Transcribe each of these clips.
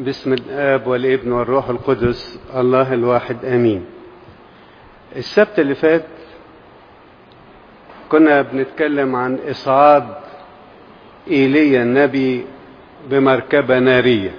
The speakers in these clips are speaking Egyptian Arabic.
باسم الاب والابن والروح القدس الله الواحد امين السبت اللي فات كنا بنتكلم عن اصعاد ايليا النبي بمركبه ناريه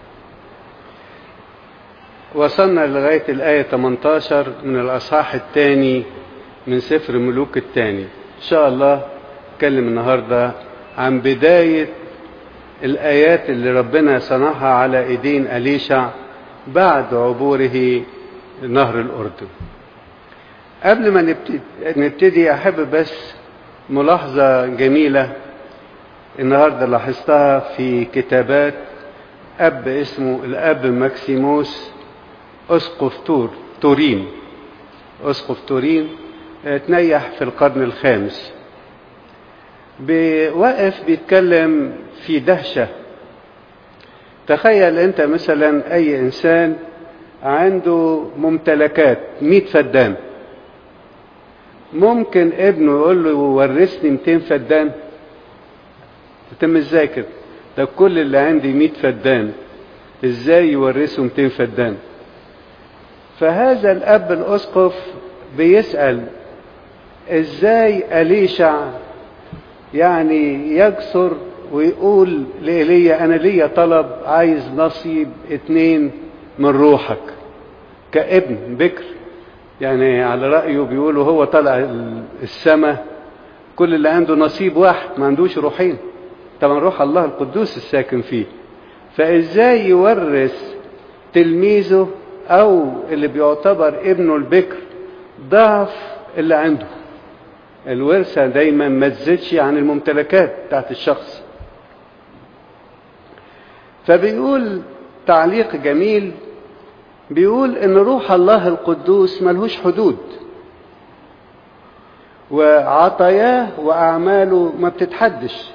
وصلنا لغايه الايه 18 من الاصحاح الثاني من سفر ملوك الثاني ان شاء الله نتكلم النهارده عن بدايه الآيات اللي ربنا صنعها على إيدين أليشع بعد عبوره نهر الأردن قبل ما نبتدي, نبتدي أحب بس ملاحظة جميلة النهاردة لاحظتها في كتابات أب اسمه الأب ماكسيموس أسقف تور تورين أسقف تورين تنيح في القرن الخامس بوقف بيتكلم في دهشة تخيل انت مثلا اي انسان عنده ممتلكات مئة فدان ممكن ابنه يقول له ورثني 200 فدان انت مش ذاكر ده كل اللي عندي 100 فدان ازاي يورثه 200 فدان فهذا الاب الاسقف بيسال ازاي اليشع يعني يجسر ويقول لإيليا أنا ليا طلب عايز نصيب اتنين من روحك كابن بكر يعني على رأيه بيقولوا هو طلع السماء كل اللي عنده نصيب واحد ما عندوش روحين طبعا روح الله القدوس الساكن فيه فازاي يورث تلميذه او اللي بيعتبر ابنه البكر ضعف اللي عنده الورثة دايما ما تزيدش عن الممتلكات بتاعت الشخص فبيقول تعليق جميل بيقول ان روح الله القدوس ملهوش حدود وعطاياه واعماله ما بتتحدش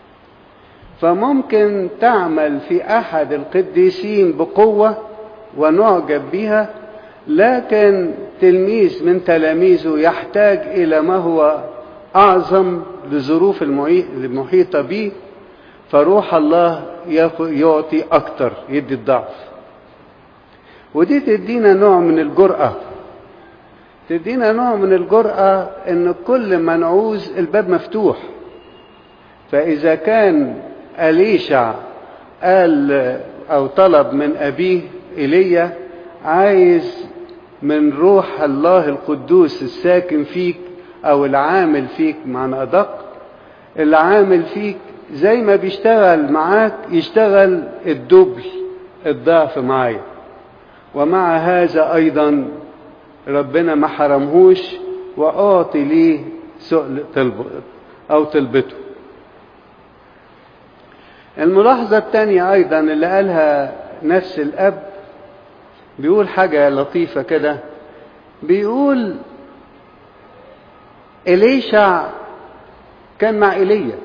فممكن تعمل في احد القديسين بقوه ونعجب بها لكن تلميذ من تلاميذه يحتاج الى ما هو اعظم لظروف المحيطه به فروح الله يعطي اكتر يدي الضعف ودي تدينا نوع من الجرأة تدينا نوع من الجرأة ان كل ما نعوز الباب مفتوح فاذا كان اليشع قال او طلب من ابيه ايليا عايز من روح الله القدوس الساكن فيك او العامل فيك معنى ادق العامل فيك زي ما بيشتغل معاك يشتغل الدبل الضعف معايا ومع هذا ايضا ربنا ما حرمهوش واعطي ليه سؤل طلب او طلبته الملاحظة الثانية ايضا اللي قالها نفس الاب بيقول حاجة لطيفة كده بيقول إليشع كان مع إيليا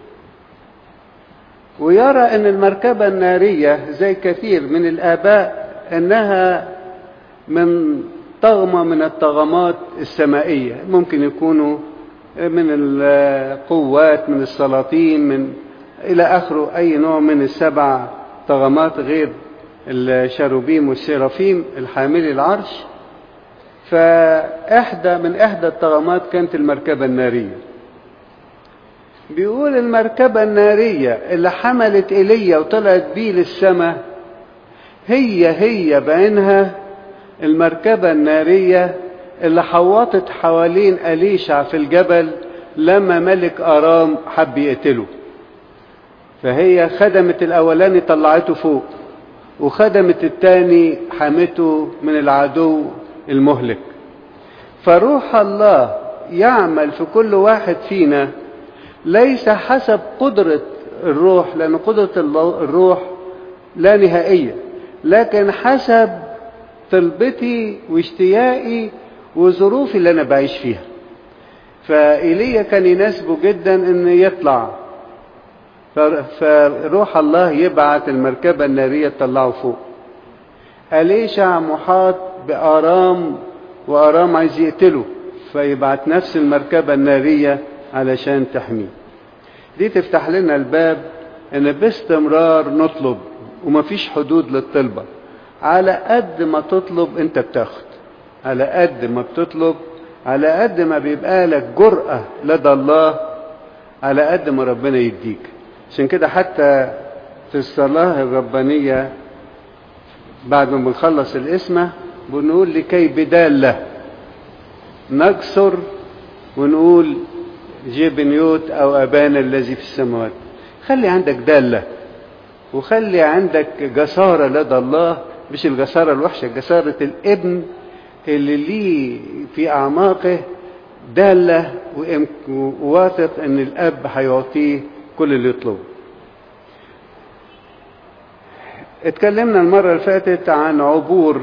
ويرى أن المركبة النارية زي كثير من الآباء أنها من طغمة من الطغمات السمائية ممكن يكونوا من القوات من السلاطين من إلى آخره أي نوع من السبع طغمات غير الشاروبيم والسيرافيم الحامل العرش فإحدى من إحدى الطغمات كانت المركبة النارية بيقول المركبة النارية اللي حملت إيليا وطلعت بيه للسماء هي هي بعينها المركبة النارية اللي حوطت حوالين أليشع في الجبل لما ملك أرام حب يقتله فهي خدمت الأولاني طلعته فوق وخدمت التاني حمته من العدو المهلك فروح الله يعمل في كل واحد فينا ليس حسب قدرة الروح لأن قدرة الروح لا نهائية لكن حسب طلبتي واشتياقي وظروفي اللي أنا بعيش فيها فإيليا كان يناسبه جدا أن يطلع فروح الله يبعت المركبة النارية تطلعه فوق أليشع محاط بآرام وآرام عايز يقتله فيبعت نفس المركبة النارية علشان تحميه دي تفتح لنا الباب ان باستمرار نطلب ومفيش حدود للطلبة على قد ما تطلب انت بتاخد على قد ما بتطلب على قد ما بيبقى لك جرأة لدى الله على قد ما ربنا يديك عشان كده حتى في الصلاة الربانية بعد ما بنخلص الاسمة بنقول لكي بدالة نكسر ونقول جبنيوت أو أبانا الذي في السماوات خلي عندك دالة وخلي عندك جسارة لدى الله مش الجسارة الوحشة جسارة الابن اللي ليه في أعماقه دالة وواثق أن الأب هيعطيه كل اللي يطلبه اتكلمنا المرة اللي فاتت عن عبور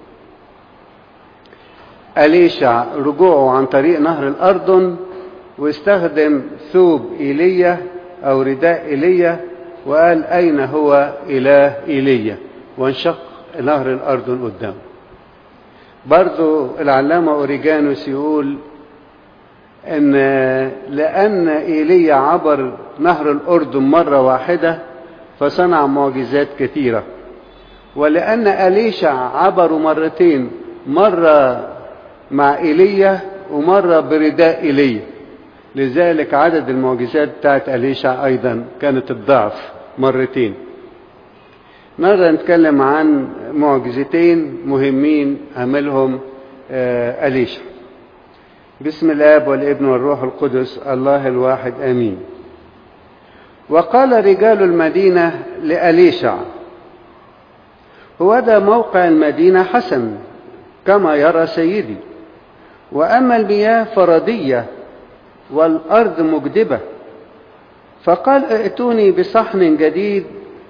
أليشع رجوعه عن طريق نهر الأردن واستخدم ثوب إيليا أو رداء إيليا وقال أين هو إله إيليا وانشق نهر الأردن قدامه برضو العلامة أوريجانوس يقول أن لأن إيليا عبر نهر الأردن مرة واحدة فصنع معجزات كثيرة ولأن أليشع عبروا مرتين مرة مع إيليا ومرة برداء إيليا لذلك عدد المعجزات بتاعت أليشع أيضا كانت الضعف مرتين مرة نتكلم عن معجزتين مهمين عملهم أليشع بسم الآب والابن والروح القدس الله الواحد آمين وقال رجال المدينة لأليشع هو ده موقع المدينة حسن كما يرى سيدي وأما المياه فردية والأرض مجدبة فقال ائتوني بصحن جديد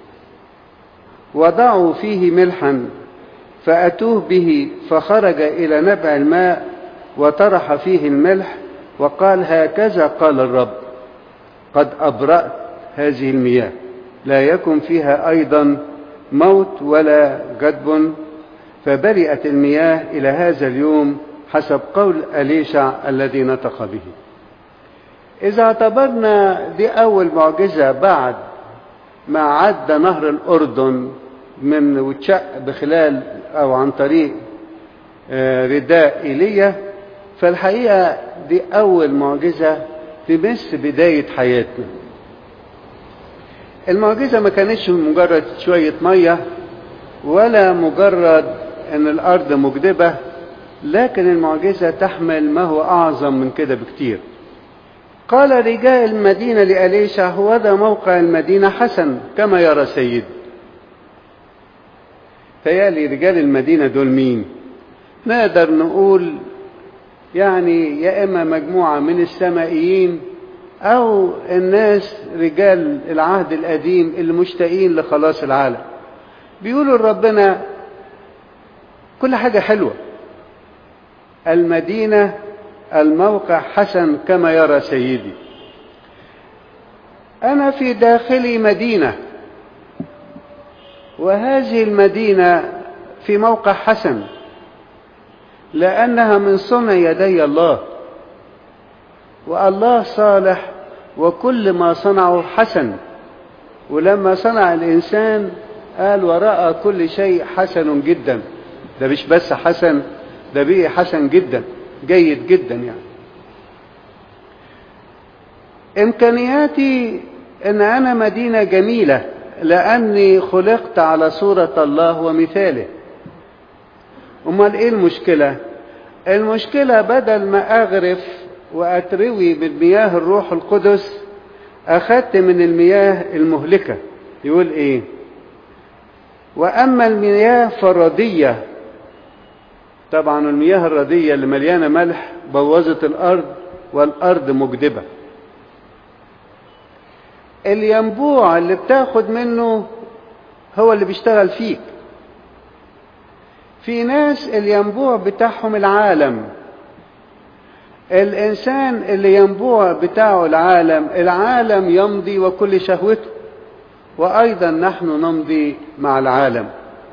وضعوا فيه ملحا فأتوه به فخرج إلى نبع الماء وطرح فيه الملح وقال هكذا قال الرب قد أبرأت هذه المياه لا يكن فيها أيضا موت ولا جدب فبرئت المياه إلى هذا اليوم حسب قول أليشع الذي نطق به إذا اعتبرنا دي أول معجزة بعد ما عدى نهر الأردن من وتشق بخلال أو عن طريق رداء إيليا فالحقيقة دي أول معجزة تمس بداية حياتنا المعجزة ما كانتش مجرد شوية مية ولا مجرد أن الأرض مجدبة لكن المعجزة تحمل ما هو أعظم من كده بكتير قال رجال المدينة لأليشع هو ذا موقع المدينة حسن كما يرى سيد فيالي رجال المدينة دول مين نقدر نقول يعني يا إما مجموعة من السمائيين أو الناس رجال العهد القديم اللي مشتاقين لخلاص العالم بيقولوا لربنا كل حاجة حلوة المدينة الموقع حسن كما يرى سيدي أنا في داخلي مدينة وهذه المدينة في موقع حسن لأنها من صنع يدي الله والله صالح وكل ما صنعه حسن ولما صنع الإنسان قال ورأى كل شيء حسن جدا ده مش بس حسن ده بقي حسن جدا جيد جدا يعني إمكانياتي أن أنا مدينة جميلة لأني خلقت على صورة الله ومثاله أمال إيه المشكلة المشكلة بدل ما أغرف وأتروي بالمياه الروح القدس أخذت من المياه المهلكة يقول إيه وأما المياه فالردية طبعا المياه الردية اللي مليانة ملح بوظت الأرض والأرض مجدبة الينبوع اللي بتاخد منه هو اللي بيشتغل فيك في ناس الينبوع بتاعهم العالم الإنسان اللي ينبوع بتاعه العالم العالم يمضي وكل شهوته وأيضا نحن نمضي مع العالم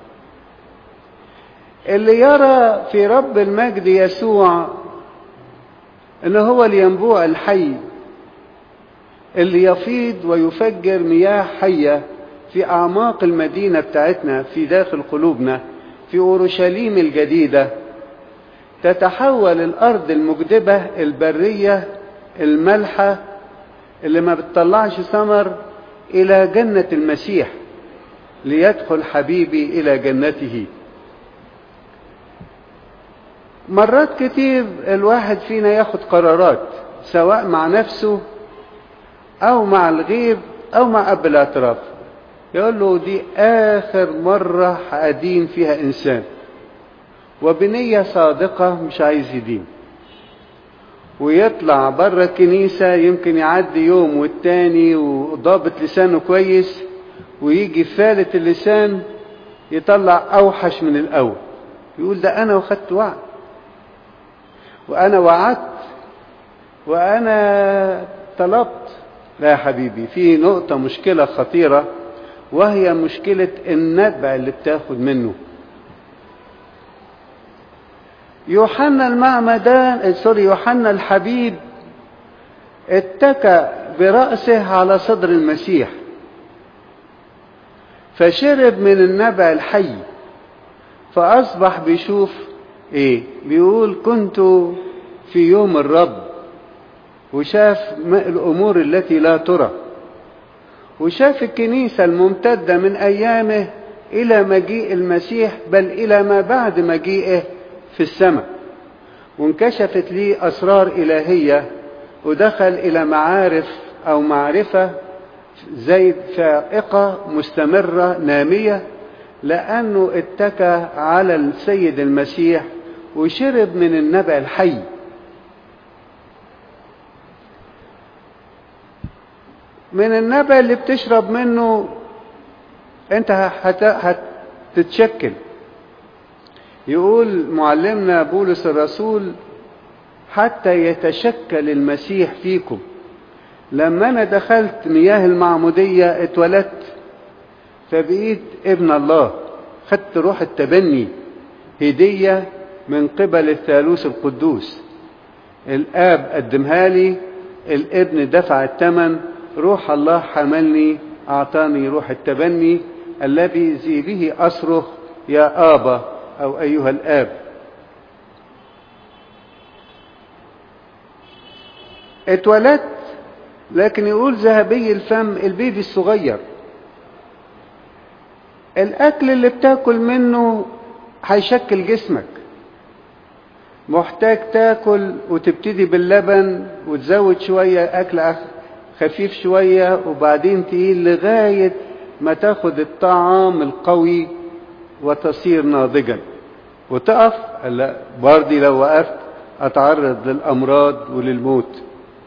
اللي يرى في رب المجد يسوع انه هو الينبوع الحي اللي يفيض ويفجر مياه حية في أعماق المدينة بتاعتنا في داخل قلوبنا في أورشليم الجديدة تتحول الأرض المجدبة البرية الملحة اللي ما بتطلعش ثمر إلى جنة المسيح ليدخل حبيبي إلى جنته مرات كتير الواحد فينا ياخد قرارات سواء مع نفسه أو مع الغيب أو مع أب الاعتراف يقول له دي آخر مرة هأدين فيها إنسان وبنية صادقة مش عايز يدين ويطلع بره الكنيسة يمكن يعدي يوم والتاني وضابط لسانه كويس ويجي فالت اللسان يطلع أوحش من الأول يقول ده أنا وخدت وعد وأنا وعدت وأنا طلبت لا يا حبيبي في نقطة مشكلة خطيرة وهي مشكلة النبع اللي بتاخد منه يوحنا المعمدان سوري يوحنا الحبيب اتكى برأسه على صدر المسيح فشرب من النبع الحي فأصبح بيشوف ايه بيقول كنت في يوم الرب وشاف الأمور التي لا ترى وشاف الكنيسة الممتدة من أيامه إلى مجيء المسيح بل إلى ما بعد مجيئه في السماء وانكشفت لي أسرار إلهية ودخل إلى معارف أو معرفة زي فائقة مستمرة نامية لأنه اتكى على السيد المسيح وشرب من النبع الحي من النبع اللي بتشرب منه انت هتتشكل يقول معلمنا بولس الرسول حتى يتشكل المسيح فيكم لما انا دخلت مياه المعمودية اتولدت فبقيت ابن الله خدت روح التبني هدية من قبل الثالوث القدوس الاب قدمها لي الابن دفع الثمن روح الله حملني اعطاني روح التبني الذي به اصرخ يا ابا او ايها الاب اتولدت لكن يقول ذهبي الفم البيبي الصغير الاكل اللي بتاكل منه هيشكل جسمك محتاج تاكل وتبتدي باللبن وتزود شوية اكل خفيف شوية وبعدين تقيل لغاية ما تاخد الطعام القوي وتصير ناضجا وتقف لا برضي لو وقفت اتعرض للامراض وللموت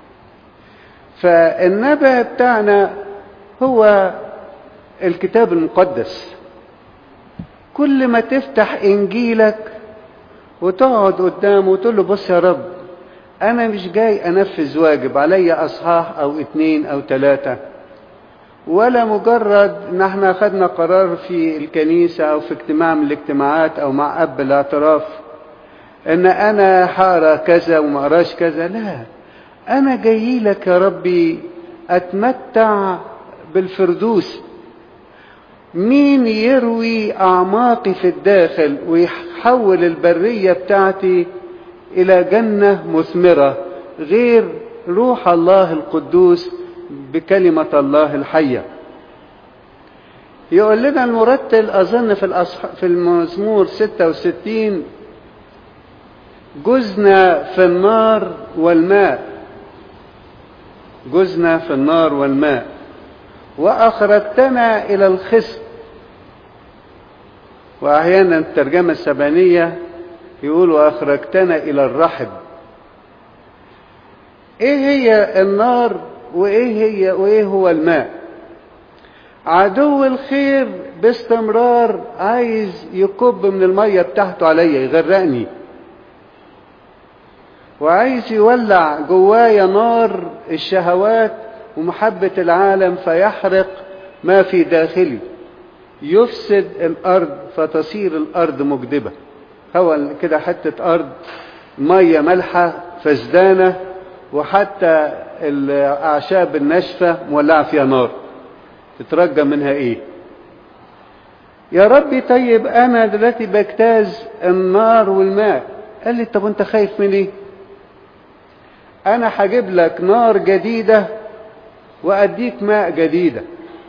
فالنبع بتاعنا هو الكتاب المقدس كل ما تفتح انجيلك وتقعد قدامه وتقول له بص يا رب انا مش جاي انفذ واجب علي اصحاح او اتنين او تلاتة ولا مجرد ان احنا اخدنا قرار في الكنيسة او في اجتماع من الاجتماعات او مع اب الاعتراف ان انا هقرا كذا وما اقراش كذا لا انا جاي لك يا ربي اتمتع بالفردوس مين يروي اعماقي في الداخل ويحول البرية بتاعتي الى جنة مثمرة غير روح الله القدوس بكلمة الله الحية يقول لنا المرتل أظن في, الأصح... في المزمور 66 جزنا في النار والماء جزنا في النار والماء وأخرجتنا إلى الخصب وأحيانا الترجمة السبانية يقول وأخرجتنا إلى الرحب إيه هي النار وإيه هي وإيه هو الماء عدو الخير باستمرار عايز يكب من المية بتاعته عليا يغرقني وعايز يولع جوايا نار الشهوات ومحبة العالم فيحرق ما في داخلي يفسد الأرض فتصير الأرض مجدبة هو كده حتة أرض مية ملحة فسدانة وحتى الأعشاب الناشفة مولعة فيها نار تترجى منها إيه يا ربي طيب انا دلوقتي بجتاز النار والماء قال لي طب انت خايف من ايه انا هجيب لك نار جديده واديك ماء جديده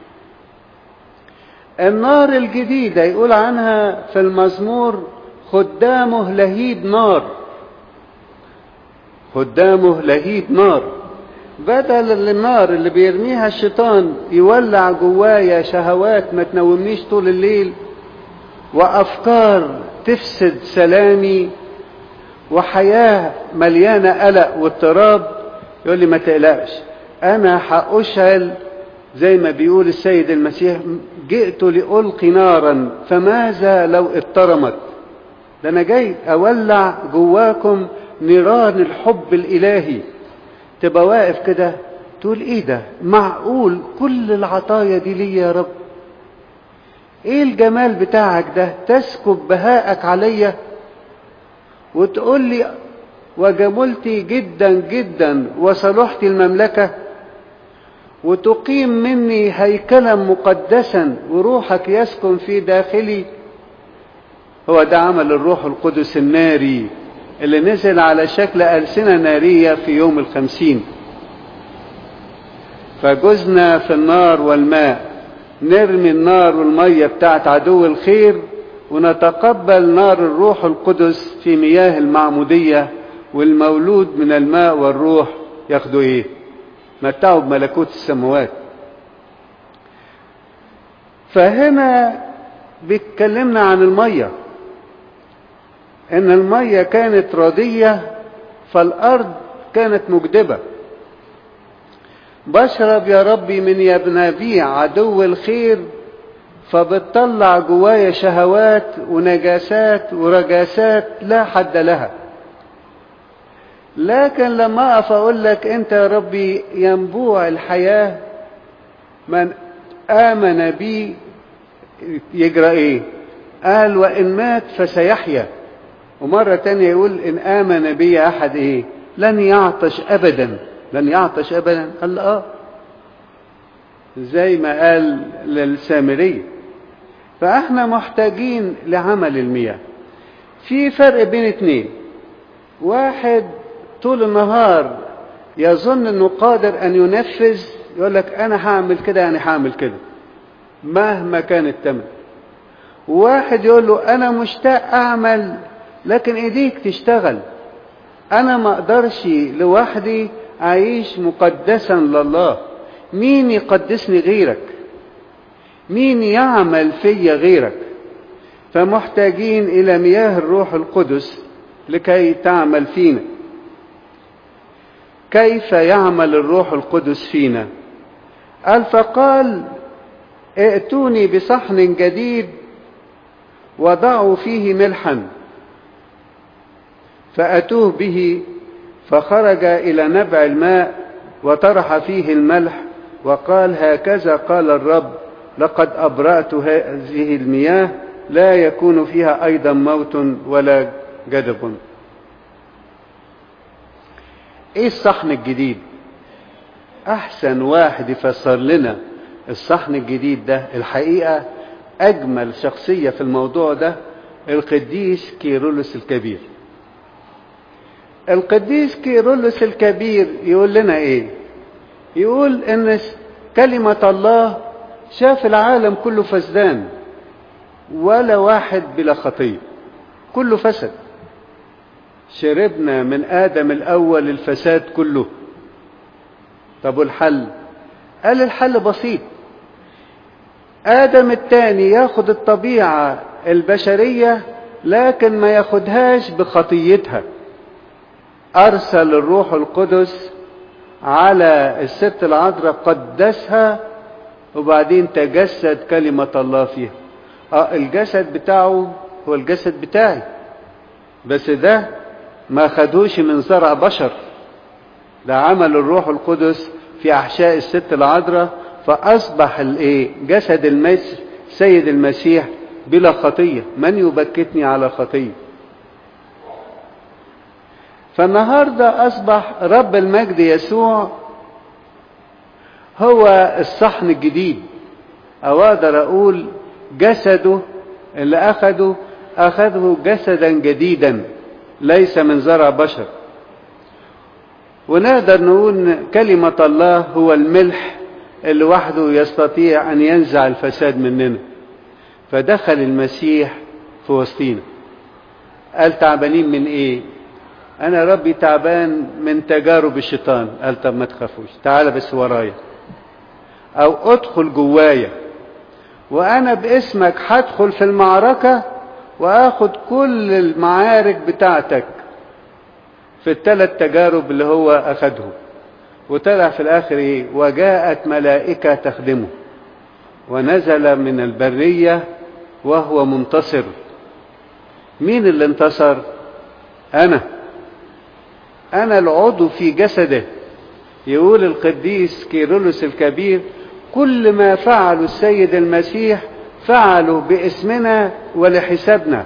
النار الجديده يقول عنها في المزمور خدامه لهيب نار خدامه لهيب نار بدل النار اللي بيرميها الشيطان يولع جوايا شهوات ما تنومنيش طول الليل وافكار تفسد سلامي وحياه مليانه قلق واضطراب يقول لي ما تقلقش انا هاشعل زي ما بيقول السيد المسيح جئت لالقي نارا فماذا لو اضطرمت ده انا جاي اولع جواكم نيران الحب الالهي تبقى واقف كده تقول ايه ده معقول كل العطايا دي ليا يا رب ايه الجمال بتاعك ده تسكب بهاءك عليا وتقول لي وجملتي جدا جدا وصلحت المملكة وتقيم مني هيكلا مقدسا وروحك يسكن في داخلي هو ده عمل الروح القدس الناري اللي نزل على شكل ألسنة نارية في يوم الخمسين فجزنا في النار والماء نرمي النار والمية بتاعت عدو الخير ونتقبل نار الروح القدس في مياه المعمودية والمولود من الماء والروح ياخدوا ايه متعوا بملكوت السماوات فهنا بيتكلمنا عن الميه ان الميه كانت رديه فالارض كانت مجدبه بشرب يا ربي من ينابيع عدو الخير فبتطلع جوايا شهوات ونجاسات ورجاسات لا حد لها لكن لما اقف اقول لك انت يا ربي ينبوع الحياه من امن بي يجرى ايه قال وان مات فسيحيا ومرة تانية يقول إن آمن بي أحد إيه لن يعطش أبدا لن يعطش أبدا قال آه زي ما قال للسامرية فإحنا محتاجين لعمل المياه في فرق بين اتنين واحد طول النهار يظن انه قادر ان ينفذ يقول لك انا هعمل كده يعني هعمل كده مهما كان الثمن واحد يقول له انا مشتاق اعمل لكن ايديك تشتغل انا ما اقدرش لوحدي اعيش مقدسا لله مين يقدسني غيرك مين يعمل فيا غيرك فمحتاجين الى مياه الروح القدس لكي تعمل فينا كيف يعمل الروح القدس فينا قال فقال ائتوني بصحن جديد وضعوا فيه ملحا فأتوه به فخرج إلى نبع الماء وطرح فيه الملح وقال هكذا قال الرب لقد أبرأت هذه المياه لا يكون فيها أيضا موت ولا جدب ايه الصحن الجديد احسن واحد يفسر لنا الصحن الجديد ده الحقيقة اجمل شخصية في الموضوع ده القديس كيرلس الكبير القديس كيرلس الكبير يقول لنا ايه يقول ان كلمة الله شاف العالم كله فسدان ولا واحد بلا خطية كله فسد شربنا من آدم الأول الفساد كله طب والحل قال الحل بسيط آدم الثاني ياخد الطبيعة البشرية لكن ما ياخدهاش بخطيتها أرسل الروح القدس على الست العذراء قدسها وبعدين تجسد كلمة الله فيها اه الجسد بتاعه هو الجسد بتاعي بس ده ما خدوش من زرع بشر ده عمل الروح القدس في احشاء الست العذراء فاصبح الايه جسد المسيح سيد المسيح بلا خطيه من يبكتني على خطيه فالنهارده اصبح رب المجد يسوع هو الصحن الجديد او اقدر اقول جسده اللي أخده أخذه جسدا جديدا ليس من زرع بشر ونقدر نقول كلمة الله هو الملح اللي وحده يستطيع أن ينزع الفساد مننا فدخل المسيح في وسطينا قال تعبانين من ايه انا ربي تعبان من تجارب الشيطان قال طب ما تخافوش تعال بس ورايا او ادخل جوايا وانا باسمك هدخل في المعركة واخد كل المعارك بتاعتك في الثلاث تجارب اللي هو اخدهم وطلع في الاخر ايه وجاءت ملائكة تخدمه ونزل من البرية وهو منتصر مين اللي انتصر انا انا العضو في جسده يقول القديس كيرلس الكبير كل ما فعله السيد المسيح فعله باسمنا ولحسابنا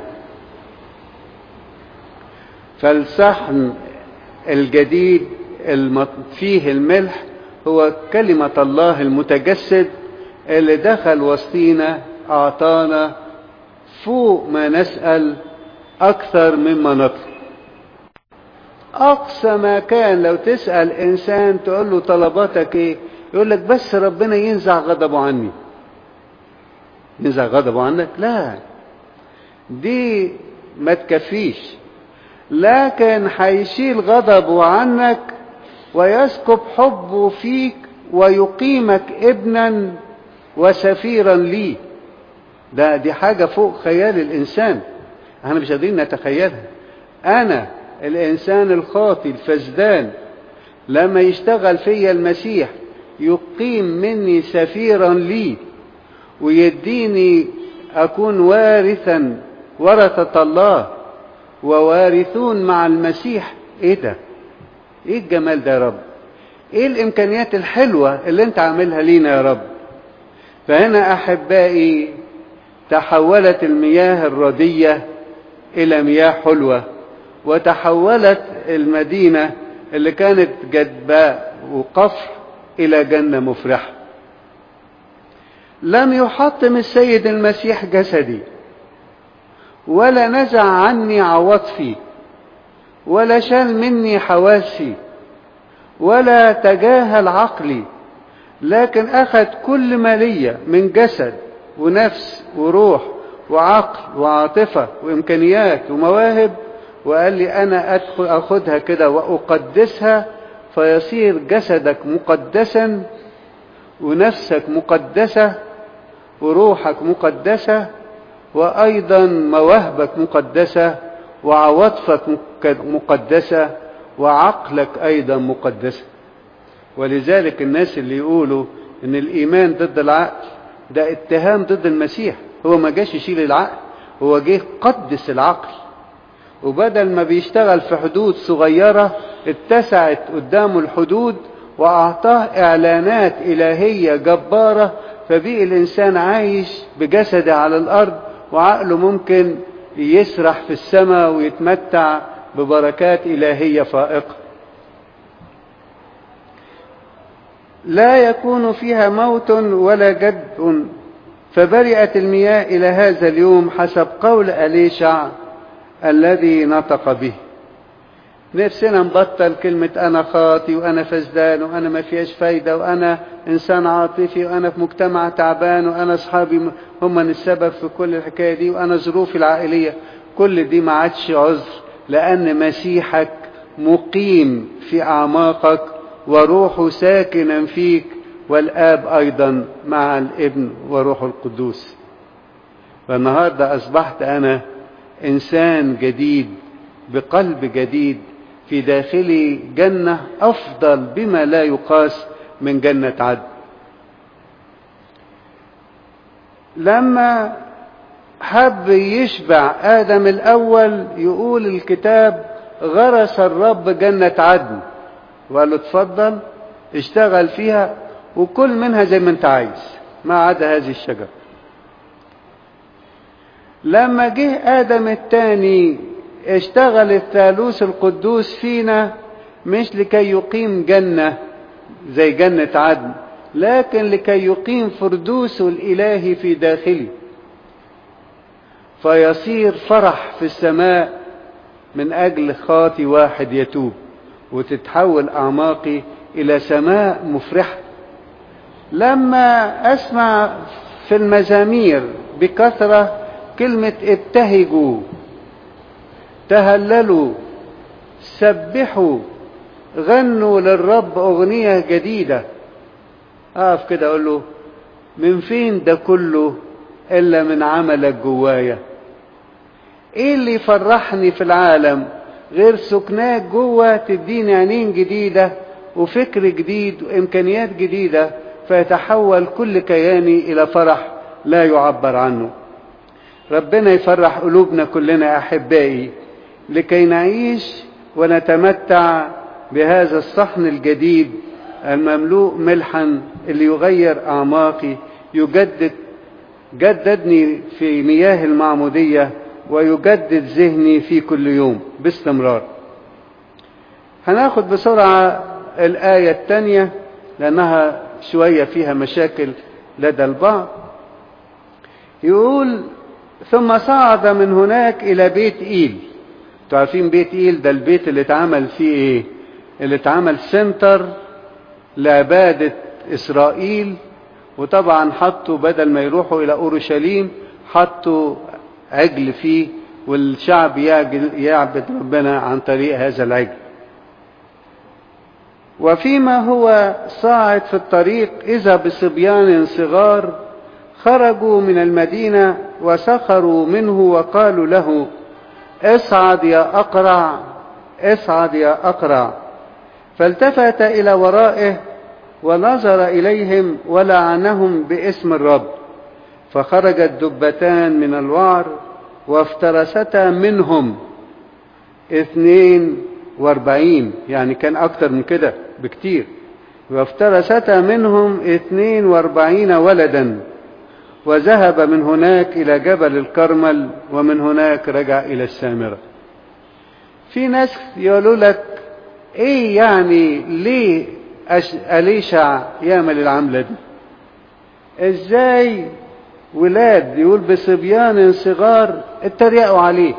فالصحن الجديد فيه الملح هو كلمة الله المتجسد اللي دخل وسطينا أعطانا فوق ما نسأل أكثر مما نطلب أقصى ما كان لو تسأل إنسان تقول له طلباتك إيه يقول لك بس ربنا ينزع غضبه عني ينزع غضبه عنك لا دي ما تكفيش لكن هيشيل غضبه عنك ويسكب حبه فيك ويقيمك ابنا وسفيرا ليه ده دي حاجة فوق خيال الإنسان احنا مش قادرين نتخيلها أنا الإنسان الخاطي الفسدان لما يشتغل فيا المسيح يقيم مني سفيرا لي ويديني أكون وارثا ورثة الله ووارثون مع المسيح ايه ده ايه الجمال ده يا رب ايه الامكانيات الحلوة اللي انت عاملها لينا يا رب فهنا احبائي تحولت المياه الردية الى مياه حلوة وتحولت المدينة اللي كانت جدباء وقفر الى جنة مفرحة لم يحطم السيد المسيح جسدي ولا نزع عني عواطفي ولا شال مني حواسي ولا تجاهل عقلي لكن اخذ كل ما ليا من جسد ونفس وروح وعقل وعاطفة وامكانيات ومواهب وقال لي انا ادخل اخدها كده واقدسها فيصير جسدك مقدسا ونفسك مقدسة وروحك مقدسة وأيضا مواهبك مقدسة وعواطفك مقدسة وعقلك أيضا مقدسة ولذلك الناس اللي يقولوا إن الإيمان ضد العقل ده اتهام ضد المسيح هو ما جاش يشيل العقل هو جه قدس العقل وبدل ما بيشتغل في حدود صغيرة اتسعت قدامه الحدود وأعطاه إعلانات إلهية جبارة فبقي الإنسان عايش بجسده على الأرض وعقله ممكن يسرح في السماء ويتمتع ببركات إلهية فائقة لا يكون فيها موت ولا جد فبرئت المياه إلى هذا اليوم حسب قول أليشع الذي نطق به نفسنا نبطل كلمة أنا خاطي وأنا فسدان وأنا ما فيهاش فايدة وأنا إنسان عاطفي وأنا في مجتمع تعبان وأنا أصحابي هم السبب في كل الحكاية دي وأنا ظروفي العائلية كل دي ما عادش عذر لأن مسيحك مقيم في أعماقك وروحه ساكنا فيك والآب أيضا مع الابن وروح القدوس فالنهاردة أصبحت أنا إنسان جديد بقلب جديد في داخلي جنة أفضل بما لا يقاس من جنة عدن لما حب يشبع آدم الأول يقول الكتاب غرس الرب جنة عدن وقال له اتفضل اشتغل فيها وكل منها زي ما انت عايز ما عدا هذه الشجرة لما جه آدم الثاني اشتغل الثالوث القدوس فينا مش لكي يقيم جنة زي جنة عدن لكن لكي يقيم فردوسه الإلهي في داخلي فيصير فرح في السماء من أجل خاطي واحد يتوب وتتحول أعماقي إلى سماء مفرحة لما أسمع في المزامير بكثرة كلمة ابتهجوا تهللوا سبحوا غنوا للرب أغنية جديدة أقف كده أقول له من فين ده كله إلا من عملك جوايا إيه اللي يفرحني في العالم غير سكناك جوه تديني عينين جديدة وفكر جديد وإمكانيات جديدة فيتحول كل كياني إلى فرح لا يعبر عنه ربنا يفرح قلوبنا كلنا أحبائي لكي نعيش ونتمتع بهذا الصحن الجديد المملوء ملحا اللي يغير أعماقي يجدد جددني في مياه المعمودية ويجدد ذهني في كل يوم باستمرار هناخد بسرعة الآية الثانية لأنها شوية فيها مشاكل لدى البعض يقول ثم صعد من هناك إلى بيت إيل تعرفين بيت إيل ده البيت اللي اتعمل فيه إيه اللي اتعمل سنتر لعبادة إسرائيل وطبعا حطوا بدل ما يروحوا إلى أورشليم حطوا عجل فيه والشعب يعبد ربنا عن طريق هذا العجل وفيما هو صاعد في الطريق إذا بصبيان صغار خرجوا من المدينة وسخروا منه وقالوا له اصعد يا أقرع اصعد يا أقرع فالتفت إلى ورائه ونظر إليهم ولعنهم باسم الرب فخرجت دبتان من الوعر وافترستا منهم اثنين واربعين يعني كان أكتر من كده بكتير وافترستا منهم اثنين واربعين ولدا وذهب من هناك إلى جبل الكرمل ومن هناك رجع إلى السامرة في ناس يقولوا لك ايه يعني ليه أش... أليشع يعمل العملة دي ازاي ولاد يقول بصبيان صغار اتريقوا عليه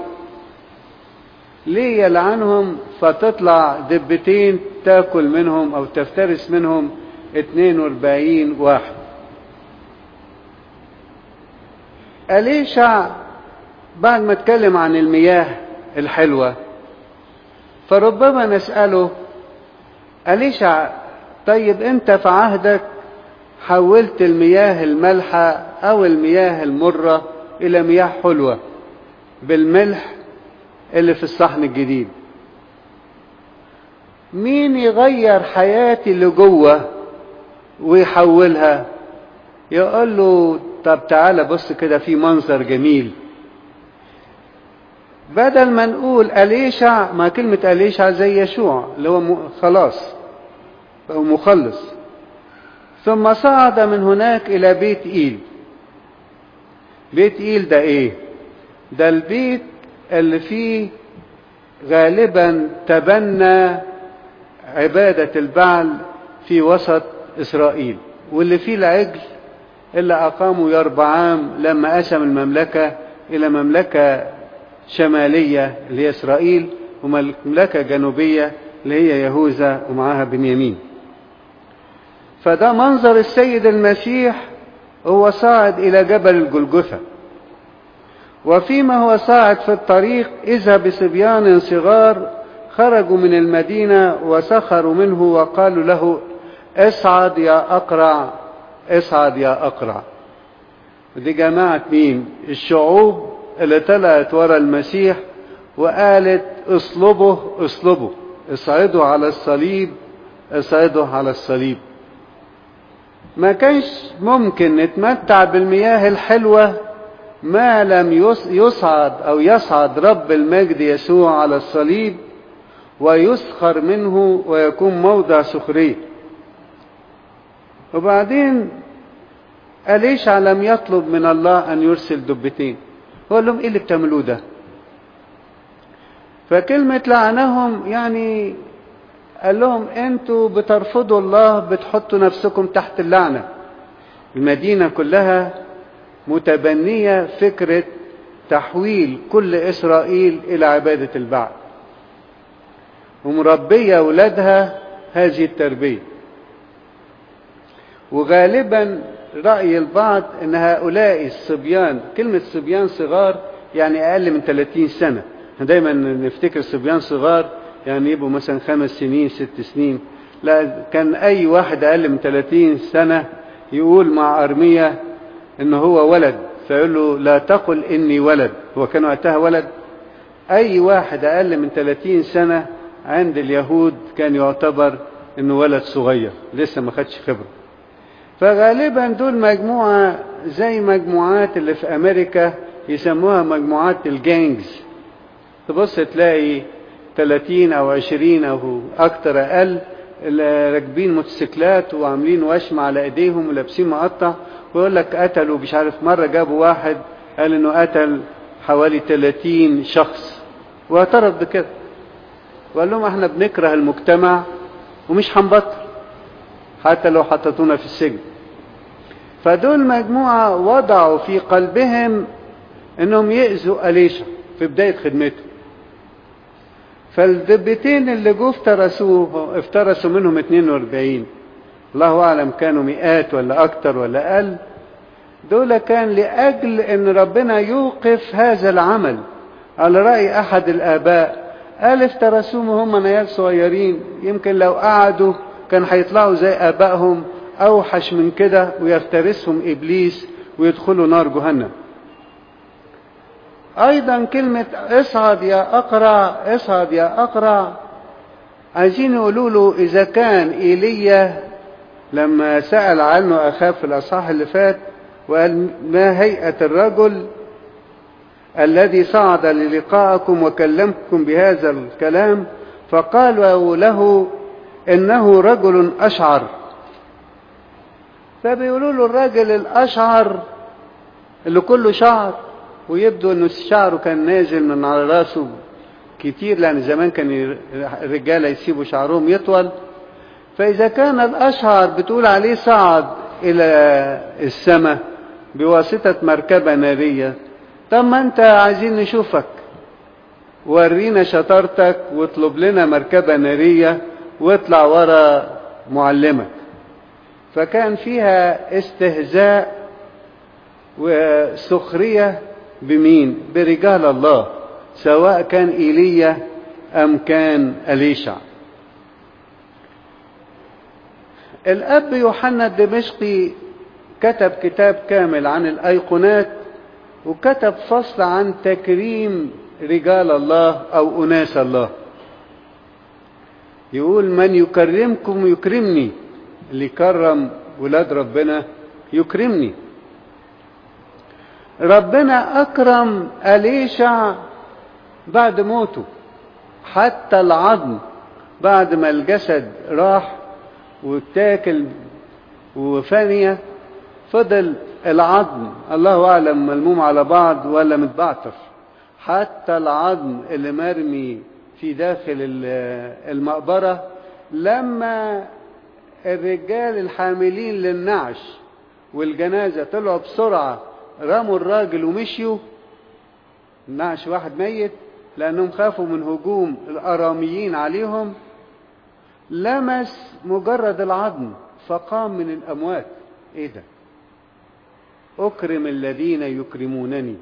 ليه يلعنهم فتطلع دبتين تاكل منهم او تفترس منهم 42 واحد أليشع بعد ما اتكلم عن المياه الحلوة فربما نسأله أليشع طيب انت في عهدك حولت المياه المالحة او المياه المرة الى مياه حلوة بالملح اللي في الصحن الجديد مين يغير حياتي اللي جوه ويحولها يقول له طب تعالى بص كده في منظر جميل بدل ما نقول أليشع ما كلمة أليشع زي يشوع اللي هو خلاص أو مخلص ثم صعد من هناك إلى بيت إيل بيت إيل ده إيه ده البيت اللي فيه غالبا تبنى عبادة البعل في وسط إسرائيل واللي فيه العجل اللي أقاموا يربعام لما قسم المملكة إلى مملكة شمالية اللي هي إسرائيل ومملكة جنوبية اللي هي يهوذا ومعاها بنيامين فده منظر السيد المسيح هو صاعد إلى جبل الجلجثة وفيما هو صاعد في الطريق إذا بصبيان صغار خرجوا من المدينة وسخروا منه وقالوا له اصعد يا أقرع اصعد يا أقرع دي جماعة مين الشعوب اللي طلعت ورا المسيح وقالت اصلبه اصلبه اصعدوا على الصليب اصعدوا على الصليب ما كانش ممكن نتمتع بالمياه الحلوة ما لم يصعد أو يصعد رب المجد يسوع على الصليب ويسخر منه ويكون موضع سخرية وبعدين أليشع لم يطلب من الله أن يرسل دبتين هو لهم إيه اللي بتعملوه ده فكلمة لعنهم يعني قال لهم انتوا بترفضوا الله بتحطوا نفسكم تحت اللعنة المدينة كلها متبنية فكرة تحويل كل إسرائيل إلى عبادة البعل ومربية أولادها هذه التربية وغالبا رأي البعض أن هؤلاء الصبيان كلمة صبيان صغار يعني أقل من 30 سنة دايما نفتكر صبيان صغار يعني يبقوا مثلا خمس سنين ست سنين لا كان أي واحد أقل من 30 سنة يقول مع أرمية إن هو ولد فيقول له لا تقل إني ولد هو كان وقتها ولد أي واحد أقل من 30 سنة عند اليهود كان يعتبر إنه ولد صغير لسه ما خدش خبرة فغالبا دول مجموعة زي مجموعات اللي في أمريكا يسموها مجموعات الجانجز تبص تلاقي 30 أو 20 أو أكتر أقل اللي راكبين موتوسيكلات وعاملين وشم على ايديهم ولابسين مقطع ويقول لك قتلوا مش عارف مره جابوا واحد قال انه قتل حوالي 30 شخص واعترف بكده وقال لهم احنا بنكره المجتمع ومش هنبطل حتى لو حطتونا في السجن فدول مجموعة وضعوا في قلبهم انهم يأذوا أليشا في بداية خدمته فالدبتين اللي جو افترسوه افترسوا منهم 42 الله اعلم كانوا مئات ولا اكتر ولا اقل دول كان لاجل ان ربنا يوقف هذا العمل على راي احد الاباء قال افترسوهم وهم عيال صغيرين يمكن لو قعدوا كان هيطلعوا زي ابائهم اوحش من كده ويفترسهم ابليس ويدخلوا نار جهنم ايضا كلمة اصعد يا اقرع اصعد يا اقرع عايزين يقولوا له اذا كان ايليا لما سأل عنه اخاف في الاصحاح اللي فات وقال ما هيئة الرجل الذي صعد للقائكم وكلمكم بهذا الكلام فقالوا له انه رجل اشعر فبيقولوا له الراجل الاشعر اللي كله شعر ويبدو انه شعره كان نازل من على راسه كتير لان زمان كان الرجاله يسيبوا شعرهم يطول فاذا كان الاشعر بتقول عليه صعد الى السماء بواسطه مركبه ناريه طب ما انت عايزين نشوفك ورينا شطارتك واطلب لنا مركبه ناريه واطلع ورا معلمك فكان فيها استهزاء وسخريه بمين برجال الله سواء كان ايليا ام كان اليشع الاب يوحنا الدمشقي كتب كتاب كامل عن الايقونات وكتب فصل عن تكريم رجال الله او اناس الله يقول من يكرمكم يكرمني اللي كرم ولاد ربنا يكرمني ربنا أكرم أليشع بعد موته حتى العظم بعد ما الجسد راح واتاكل وفانية فضل العظم الله أعلم ملموم على بعض ولا متبعتر حتى العظم اللي مرمي في داخل المقبرة لما الرجال الحاملين للنعش والجنازة طلعوا بسرعة رموا الراجل ومشيوا نعش واحد ميت لأنهم خافوا من هجوم الأراميين عليهم لمس مجرد العظم فقام من الأموات إيه ده أكرم الذين يكرمونني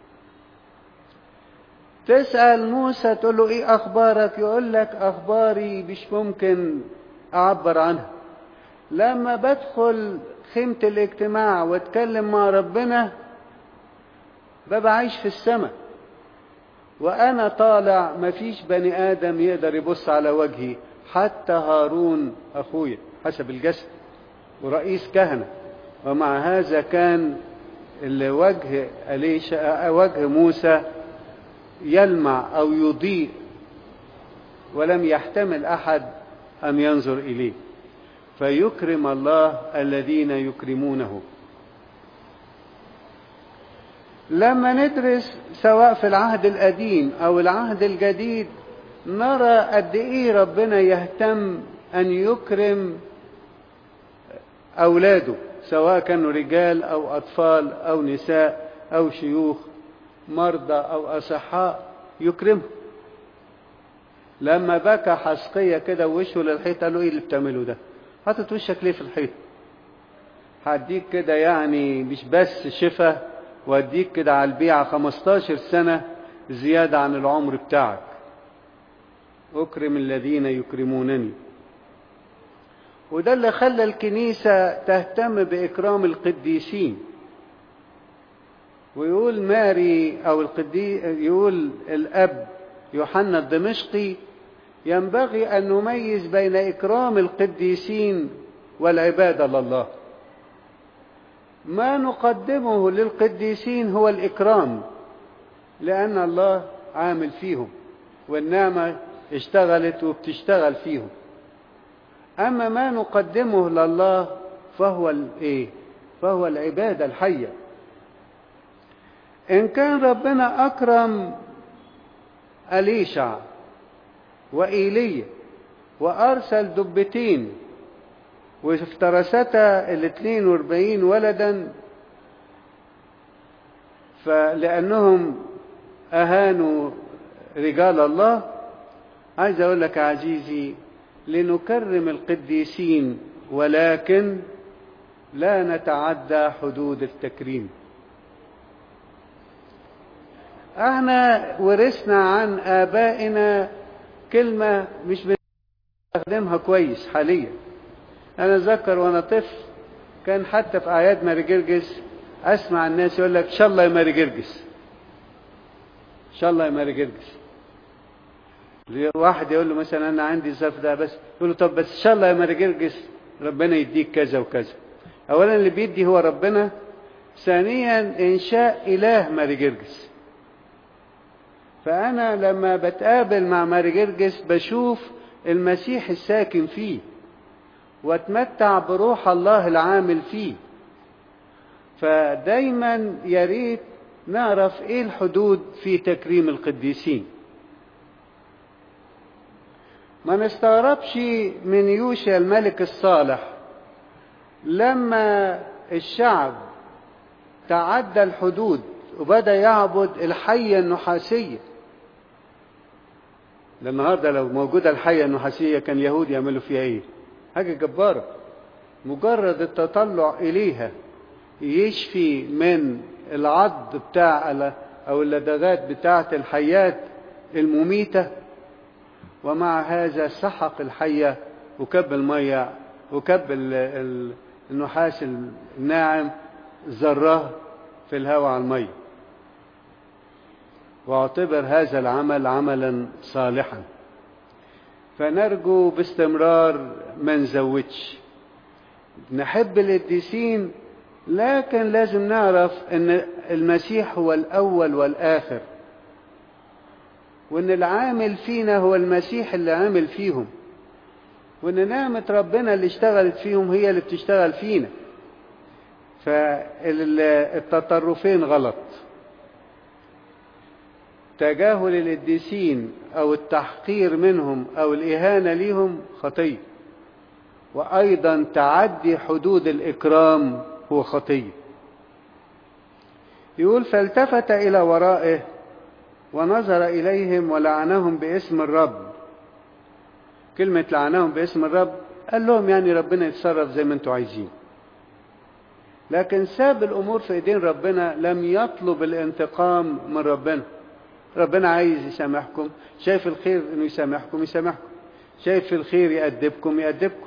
تسأل موسى تقول له إيه أخبارك يقول لك أخباري مش ممكن أعبر عنها لما بدخل خيمة الاجتماع واتكلم مع ربنا ببقى عايش في السماء وانا طالع مفيش بني ادم يقدر يبص على وجهي حتى هارون اخويا حسب الجسد ورئيس كهنة ومع هذا كان الوجه أليشا وجه موسى يلمع او يضيء ولم يحتمل احد ان ينظر اليه فيكرم الله الذين يكرمونه لما ندرس سواء في العهد القديم او العهد الجديد نرى قد ايه ربنا يهتم ان يكرم اولاده سواء كانوا رجال او اطفال او نساء او شيوخ مرضى أو أصحاء يكرمهم لما بكى حسقية كده ووشه للحيط قال له ايه اللي بتعمله ده حاطط وشك ليه في الحيط هديك كده يعني مش بس شفاء واديك كده على البيعة 15 سنة زيادة عن العمر بتاعك أكرم الذين يكرمونني وده اللي خلى الكنيسة تهتم بإكرام القديسين ويقول ماري أو القدي يقول الأب يوحنا الدمشقي ينبغي أن نميز بين إكرام القديسين والعبادة لله ما نقدمه للقديسين هو الإكرام لأن الله عامل فيهم والنعمة اشتغلت وبتشتغل فيهم أما ما نقدمه لله فهو الإيه؟ فهو العبادة الحية إن كان ربنا أكرم أليشع وإيليا وأرسل دبتين وافترستا الاثنين واربعين ولدا فلأنهم أهانوا رجال الله عايز أقول لك عزيزي لنكرم القديسين ولكن لا نتعدى حدود التكريم احنا ورثنا عن آبائنا كلمة مش بنستخدمها كويس حاليا أنا أتذكر وأنا طفل كان حتى في أعياد ماري جرجس أسمع الناس يقول لك إن شاء الله يا ماري جرجس إن شاء الله يا ماري جرجس واحد يقول له مثلا أنا عندي الظرف ده بس يقول له طب بس إن شاء الله يا ماري جرجس ربنا يديك كذا وكذا أولا اللي بيدي هو ربنا ثانيا إنشاء إله ماري جرجس فأنا لما بتقابل مع ماري جرجس بشوف المسيح الساكن فيه واتمتع بروح الله العامل فيه فدايما يا ريت نعرف ايه الحدود في تكريم القديسين ما نستغربش من يوشع الملك الصالح لما الشعب تعدى الحدود وبدا يعبد الحيه النحاسيه النهارده لو موجوده الحيه النحاسيه كان اليهود يعملوا فيها ايه حاجه جباره مجرد التطلع اليها يشفي من العض بتاع او اللدغات بتاعه الحيات المميته ومع هذا سحق الحيه وكب الميه وكب النحاس الناعم ذراه في الهواء على الميه واعتبر هذا العمل عملا صالحا فنرجو باستمرار ما نزودش نحب القديسين لكن لازم نعرف ان المسيح هو الاول والاخر وان العامل فينا هو المسيح اللي عامل فيهم وان نعمة ربنا اللي اشتغلت فيهم هي اللي بتشتغل فينا فالتطرفين غلط تجاهل القديسين او التحقير منهم او الاهانه ليهم خطيه وايضا تعدي حدود الاكرام هو خطيه يقول فالتفت الى ورائه ونظر اليهم ولعنهم باسم الرب كلمه لعنهم باسم الرب قال لهم يعني ربنا يتصرف زي ما انتم عايزين لكن ساب الامور في ايدين ربنا لم يطلب الانتقام من ربنا ربنا عايز يسامحكم شايف الخير انه يسامحكم يسامحكم شايف الخير يأدبكم يأدبكم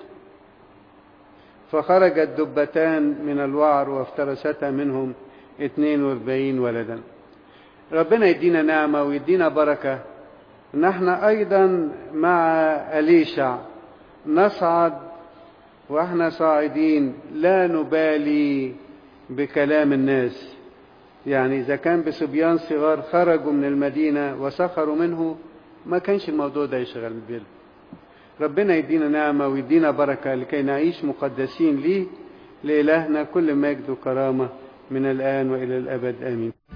فخرج الدبتان من الوعر وافترستا منهم 42 ولدا ربنا يدينا نعمة ويدينا بركة ان احنا ايضا مع أليشع نصعد واحنا صاعدين لا نبالي بكلام الناس يعني إذا كان بصبيان صغار خرجوا من المدينة وسخروا منه ما كانش الموضوع ده يشغل البال ربنا يدينا نعمة ويدينا بركة لكي نعيش مقدسين ليه لإلهنا كل مجد وكرامة من الآن وإلى الأبد آمين